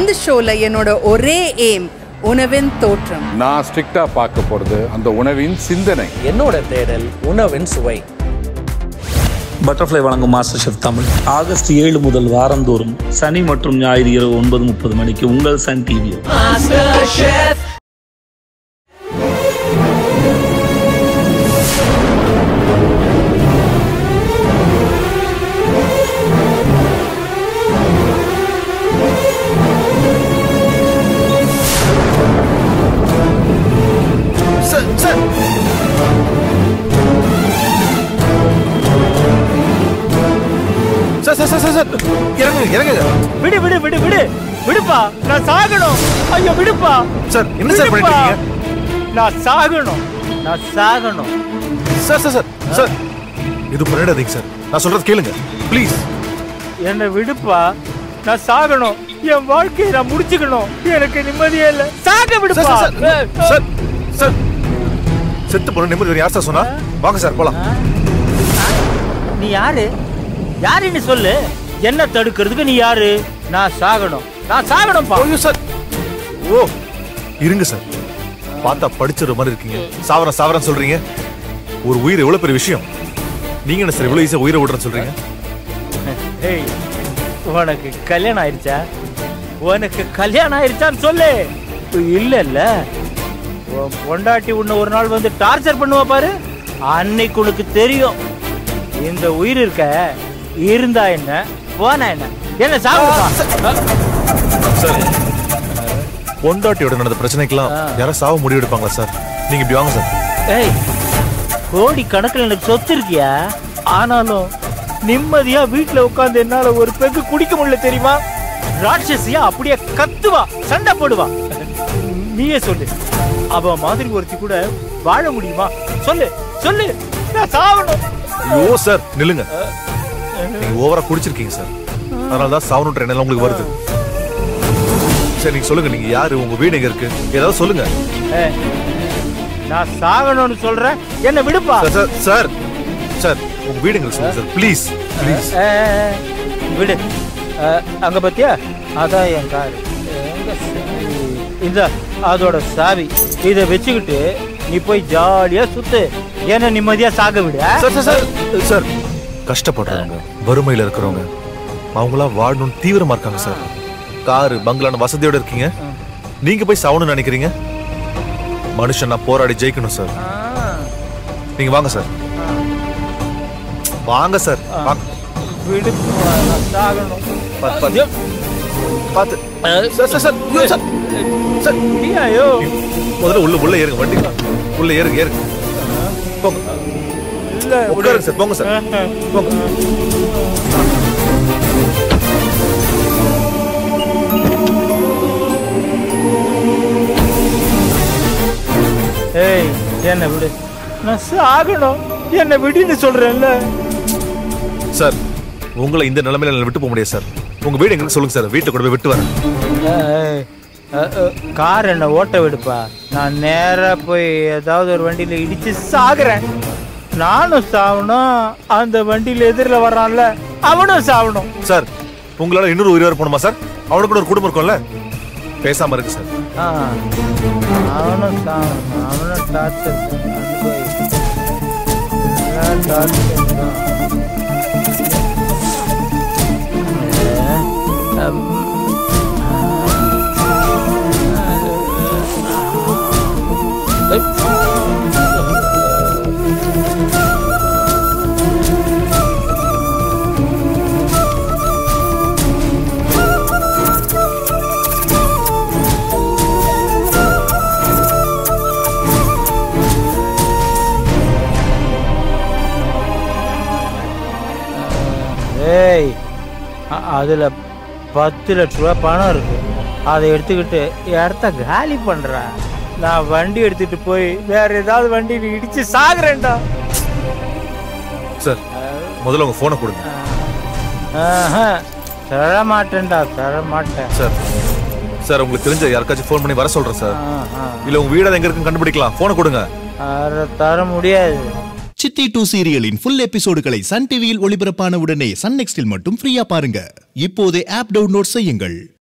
இந்த ஷோல என்னோட ஒரே எய்ம் உணவின் தோற்றம் நான் ஸ்ட்ரிக்டா பார்க்க போறது அந்த உணவின் சிந்தனை என்னோட தேடல் உணவின் சுவை பட்டர்ஃப்ளை வழங்கும் மாஸ்டர் ஷெஃப் தமிழ் ஆகஸ்ட் ஏழு முதல் வாரந்தோறும் சனி மற்றும் ஞாயிறு இரவு ஒன்பது முப்பது மணிக்கு உங்கள் Sun TV sir sir sir sir sir sir sir இறங்குங்க இறங்குங்க விடு விடு விடு விடு விடுப்பா நான் சாகணும் ஐயோ விடுப்பா சார் என்ன சார் பண்ணிட்டு விடுப்பா. இருக்கீங்க நான் சாகணும் நான் சாகணும் சார் சார் சார் சார் இது பண்ணிடாதீங்க சார் நான் சொல்றது கேளுங்க ப்ளீஸ் என்னை விடுப்பா நான் சாகணும் என் வாழ்க்கையை நான் முடிச்சுக்கணும் எனக்கு நிம்மதியே இல்ல சாக சார் விடுப்பா சார் சார் சார் சார் செத்து போன நிம்மதி வேற யார் சார் சொன்னா வாங்க சார் போலாம் நீ யாரு யாருன்னு சொல்லு என்ன தடுக்கிறதுக்கு நீ யாரு நான் சாகணும் நான் சாகணும்ப்பா ஐயோ சார் ஓ இருங்க சார் பார்த்தா படிச்சிடுற மாதிரி இருக்கீங்க சாவரம் சாவரம் சொல்றீங்க ஒரு உயிர் எவ்வளவு பெரிய விஷயம் நீங்க என்ன சார் இவ்வளவு ஈஸியா உயிரை விடுறேன்னு சொல்றீங்க ஏய் உனக்கு கல்யாணம் ஆயிருச்சா உனக்கு கல்யாணம் ஆயிருச்சான்னு சொல்லு இல்ல இல்ல உன் பொண்டாட்டி உன்னை ஒரு நாள் வந்து டார்ச்சர் பண்ணுவா பாரு அன்னைக்கு உனக்கு தெரியும் இந்த உயிர் இருக்க இருந்தா என்ன போனா என்ன என்ன சாப்பிடுப்பா சார் பொண்டாட்டியோட நடந்த பிரச்சனைக்கெல்லாம் யாரும் சாவ முடிவு எடுப்பாங்களா சார் நீங்க இப்படி வாங்க சார் ஏய் கோடி கணக்கில் எனக்கு சொத்து இருக்கியா ஆனாலும் நிம்மதியா வீட்டுல உட்கார்ந்து என்னால ஒரு பெக்கு குடிக்க முடியல தெரியுமா ராட்சசியா அப்படியே கத்துவா சண்டை போடுவா நீயே சொல்லு அவ மாதிரி ஒருத்தி கூட வாழ முடியுமா சொல்லு சொல்லு நான் சாவணும் ஐயோ சார் நில்லுங்க நீங்க ஓவரா குடிச்சிருக்கீங்க சார் அதனால தான் சாவணுன்ற எண்ணம் உங்களுக்கு வருது சரி நீங்க சொல்லுங்க நீங்க யாரு உங்க வீடு எங்க இருக்கு ஏதாவது சொல்லுங்க ஏய், நான் சாகணும்னு சொல்றேன் என்ன விடுப்பா சார் சார் சார் சார் உங்க வீடு எங்க இருக்கு சொல்லுங்க சார் ப்ளீஸ் ப்ளீஸ் ஏய், விடு அஹ், அங்க பாத்தியா அதான் என் கார் எங்க சாவி? இந்த அதோட சாவி இத வச்சுக்கிட்டு நீ போய் ஜாலியா சுத்து என்ன நிம்மதியா சாக விடு ஆ? சார் சார் சார் சார் கஷ்டப்படுறவங்க வறுமையில இருக்கிறவங்க அவங்களாம் வாழணும்னு தீவிரமா இருக்காங்க சார் காரு பங்களான வசதியோட இருக்கீங்க நீங்க போய் சாவணும்னு நினைக்கிறீங்க மனுஷன் நான் போராடி ஜெயிக்கணும் சார் ஆ, நீங்க வாங்க சார் வாங்க சார் வாங்க. விடு நான் சாகணும் பாத்து, பாத்து. பாத்து சார் சார் சார் ஐயோ, சார் சார் ஐயோ முதல்ல உள்ள உள்ள ஏறுங்க வண்டி உள்ள ஏறுங்க ஏறுங்க போங்க இல்ல உட்காருங்க சார் போங்க சார் போங்க ஏய் என்ன விடு நான் சாகணும் என்ன விடுன்னு சொல்றேன்ல சார் உங்களை இந்த நிலைமையில என்னால விட்டு போக முடியாது சார் உங்க வீடு எங்களுக்கு சொல்லுங்க சார் வீட்டுல கூட போய் விட்டு வரேன் ஏய், அ- அ, கார் என்ன ஓட்ட விடுப்பா நான் நேரா போய் ஏதாவது ஒரு வண்டியில இடிச்சு சாகுறேன் நானும் சாவணும் அந்த வண்டியில எதிரில் வர்றான்ல அவனும் சாவணும் சார் உங்களால இன்னொரு உயிர் வர போகணுமா சார் அவனுக்கு கூட ஒரு குடும்பம் இருக்கும்ல பேசாம இருக்கு சார் ஆ, அவனும் சாவணும் அவனும் டார்ச்சர் டார்ச்சர் தான் ஏ, அம், ஏய் அ- அதுல பத்து லட்ச ரூபா பணம் இருக்கு அதை எடுத்துக்கிட்டு இடத்த காலி பண்றா நான் வண்டி எடுத்துட்டு போய் வேற ஏதாவது வண்டியில் இடிச்சு சாகுறேன்டா சார் முதல்ல உங்க போனை கொடுங்க ஆஹா, தர மாட்டேன்டா தர மாட்டேன் சார் சார் உங்களுக்கு தெரிஞ்ச யாருக்காச்சும் ஃபோன் பண்ணி வர சொல்றேன் சார் ஆஹா, இல்ல உங்க வீடு எங்க இருக்குன்னு கண்டுபிடிக்கலாம் போனை கொடுங்க அத தர முடியாது சித்தி டூ சீரியலின் ஃபுல் எபிசோடுகளை சன் டிவியில் ஒளிபரப்பான உடனே சன் நெக்ஸ்டில் மட்டும் ஃப்ரீயா பாருங்க இப்போதே ஆப் டவுன்லோட் செய்யுங்கள்